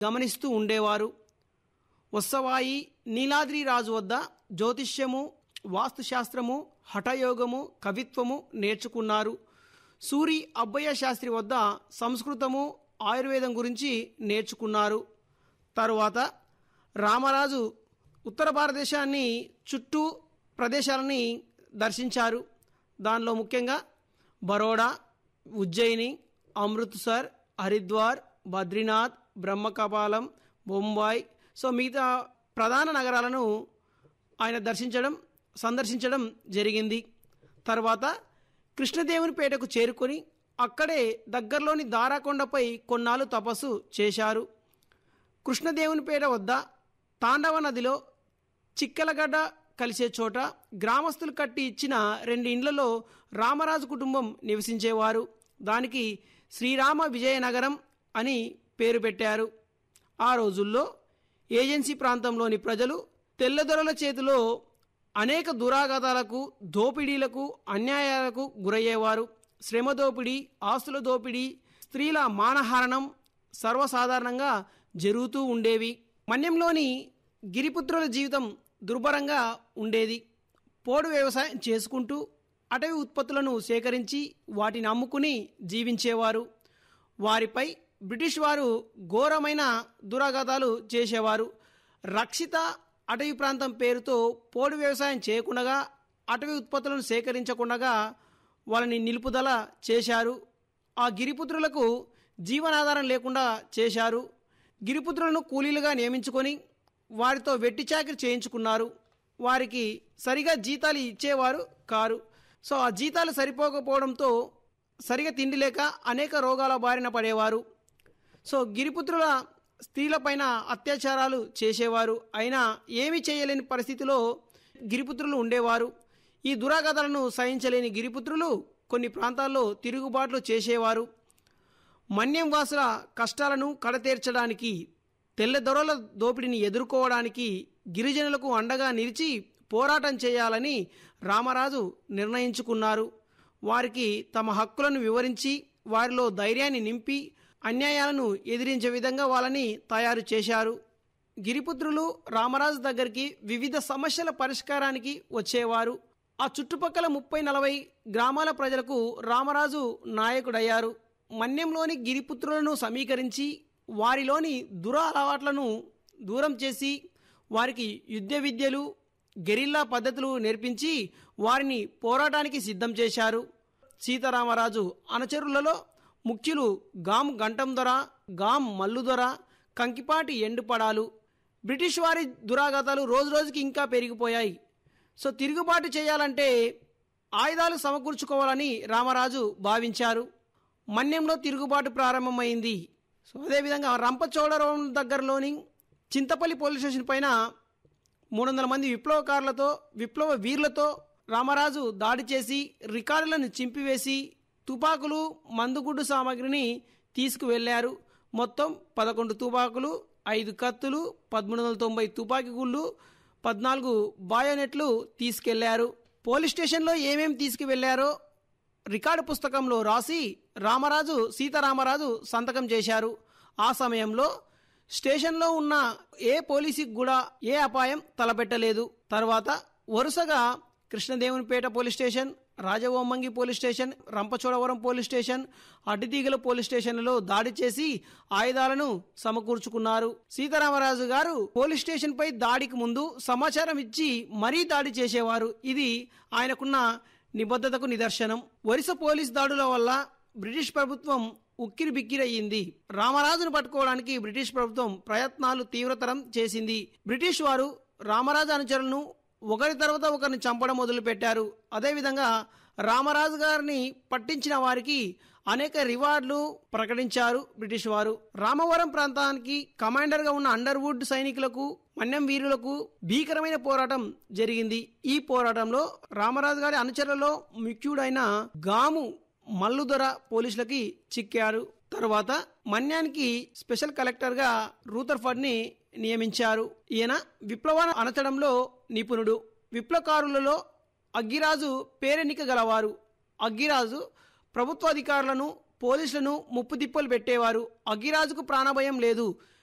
గమనిస్తూ ఉండేవారు వత్సవాయి నీలాద్రి రాజు వద్ద జ్యోతిష్యము వాస్తుశాస్త్రము హఠయోగము కవిత్వము నేర్చుకున్నారు సూరి అబ్బయ్య శాస్త్రి వద్ద సంస్కృతము ఆయుర్వేదం గురించి నేర్చుకున్నారు తరువాత రామరాజు ఉత్తర భారతదేశాన్ని చుట్టూ ప్రదేశాలని దర్శించారు దానిలో ముఖ్యంగా బరోడా ఉజ్జయిని అమృత్సర్ హరిద్వార్ బద్రీనాథ్ బ్రహ్మకపాలం బొంబాయి సో మిగతా ప్రధాన నగరాలను ఆయన దర్శించడం సందర్శించడం జరిగింది తర్వాత కృష్ణదేవునిపేటకు చేరుకొని అక్కడే దగ్గరలోని దారాకొండపై కొన్నాళ్ళు తపస్సు చేశారు కృష్ణదేవునిపేట వద్ద తాండవ నదిలో చిక్కలగడ్డ కలిసే చోట గ్రామస్తులు కట్టి ఇచ్చిన రెండు ఇండ్లలో రామరాజు కుటుంబం నివసించేవారు దానికి శ్రీరామ విజయనగరం అని పేరు పెట్టారు ఆ రోజుల్లో ఏజెన్సీ ప్రాంతంలోని ప్రజలు తెల్లదొరల చేతిలో అనేక దురాఘాతాలకు దోపిడీలకు అన్యాయాలకు గురయ్యేవారు శ్రమ దోపిడీ ఆస్తుల దోపిడీ స్త్రీల మానహరణం సర్వసాధారణంగా జరుగుతూ ఉండేవి మన్యంలోని గిరిపుత్రుల జీవితం దుర్భరంగా ఉండేది పోడు వ్యవసాయం చేసుకుంటూ అటవీ ఉత్పత్తులను సేకరించి వాటిని అమ్ముకుని జీవించేవారు వారిపై బ్రిటిష్ వారు ఘోరమైన దురాఘాతాలు చేసేవారు రక్షిత అటవీ ప్రాంతం పేరుతో పోడు వ్యవసాయం చేయకుండా అటవీ ఉత్పత్తులను సేకరించకుండా వాళ్ళని నిలుపుదల చేశారు ఆ గిరిపుత్రులకు జీవనాధారం లేకుండా చేశారు గిరిపుత్రులను కూలీలుగా నియమించుకొని వారితో వెట్టి చాకరి చేయించుకున్నారు వారికి సరిగా జీతాలు ఇచ్చేవారు కారు సో ఆ జీతాలు సరిపోకపోవడంతో సరిగా తిండి లేక అనేక రోగాల బారిన పడేవారు సో గిరిపుత్రుల స్త్రీలపైన అత్యాచారాలు చేసేవారు అయినా ఏమీ చేయలేని పరిస్థితిలో గిరిపుత్రులు ఉండేవారు ఈ దురాఘాతాలను సహించలేని గిరిపుత్రులు కొన్ని ప్రాంతాల్లో తిరుగుబాట్లు చేసేవారు మన్యం వాసుల కష్టాలను కడతీర్చడానికి తెల్లదొరల దోపిడిని ఎదుర్కోవడానికి గిరిజనులకు అండగా నిలిచి పోరాటం చేయాలని రామరాజు నిర్ణయించుకున్నారు వారికి తమ హక్కులను వివరించి వారిలో ధైర్యాన్ని నింపి అన్యాయాలను ఎదిరించే విధంగా వాళ్ళని తయారు చేశారు గిరిపుత్రులు రామరాజు దగ్గరికి వివిధ సమస్యల పరిష్కారానికి వచ్చేవారు ఆ చుట్టుపక్కల ముప్పై నలభై గ్రామాల ప్రజలకు రామరాజు నాయకుడయ్యారు మన్యంలోని గిరిపుత్రులను సమీకరించి వారిలోని దుర అలవాట్లను దూరం చేసి వారికి యుద్ధ విద్యలు గెరిల్లా పద్ధతులు నేర్పించి వారిని పోరాటానికి సిద్ధం చేశారు సీతారామరాజు అనుచరులలో ముఖ్యులు గాం గంటం దొర గాం మల్లు దొర కంకిపాటి ఎండుపడాలు బ్రిటిష్ వారి దురాఘాతాలు రోజురోజుకి ఇంకా పెరిగిపోయాయి సో తిరుగుబాటు చేయాలంటే ఆయుధాలు సమకూర్చుకోవాలని రామరాజు భావించారు మన్యంలో తిరుగుబాటు ప్రారంభమైంది సో అదేవిధంగా రంపచోడవరం దగ్గరలోని చింతపల్లి పోలీస్ స్టేషన్ పైన మూడు వందల మంది విప్లవకారులతో విప్లవ వీరులతో రామరాజు దాడి చేసి రికార్డులను చింపివేసి తుపాకులు మందుగుడ్డు సామాగ్రిని తీసుకువెళ్లారు మొత్తం పదకొండు తుపాకులు ఐదు కత్తులు పదమూడు వందల తొంభై తుపాకీ గుళ్ళు పద్నాలుగు బాయోనెట్లు తీసుకెళ్లారు పోలీస్ స్టేషన్లో ఏమేం తీసుకువెళ్లారో రికార్డు పుస్తకంలో రాసి రామరాజు సీతారామరాజు సంతకం చేశారు ఆ సమయంలో స్టేషన్లో ఉన్న ఏ పోలీసుకి కూడా ఏ అపాయం తలపెట్టలేదు తర్వాత వరుసగా Krishnadevipeta police station Rajavommangi police station Rampachodavaram police station Addateegala police స్టేషన్లలో దాడి చేసి ఆయుధాలను సమకూర్చుకున్నారు సీతారామరాజు గారు పోలీస్ స్టేషన్ పై దాడికి ముందు సమాచారం ఇచ్చి మరీ దాడి చేసేవారు ఇది ఆయనకున్న నిబద్ధతకు నిదర్శనం వరుస పోలీస్ దాడుల వల్ల బ్రిటిష్ ప్రభుత్వం ఉక్కిరి బిక్కిరయ్యింది రామరాజును పట్టుకోవడానికి బ్రిటిష్ ప్రభుత్వం ప్రయత్నాలు తీవ్రతరం చేసింది బ్రిటిష్ వారు రామరాజు అనుచరులను ఒకరి తర్వాత ఒకరిని చంపడం మొదలుపెట్టారు అదేవిధంగా రామరాజు గారిని పట్టించిన వారికి అనేక రివార్డులు ప్రకటించారు బ్రిటిష్ వారు రామవరం ప్రాంతానికి కమాండర్గా ఉన్న అండర్వుడ్ సైనికులకు మన్యం వీరులకు భీకరమైన పోరాటం జరిగింది ఈ పోరాటంలో రామరాజు గారి అనుచరులలో ముఖ్యుడైన గాము మల్లుదొర పోలీసులకి చిక్కారు తర్వాత మన్యానికి స్పెషల్ కలెక్టర్గా రూతర్ఫర్డ్ ని నియమించారు ఈయన విప్లవాన్ని అనచడంలో నిపుణుడు విప్లవకారులలో అగ్గిరాజు పేరెన్నిక గలవారు అగ్గిరాజు ప్రభుత్వాధికారులను పోలీసులను ముప్పు తిప్పలు పెట్టేవారు అగ్గిరాజుకు ప్రాణభయం లేదు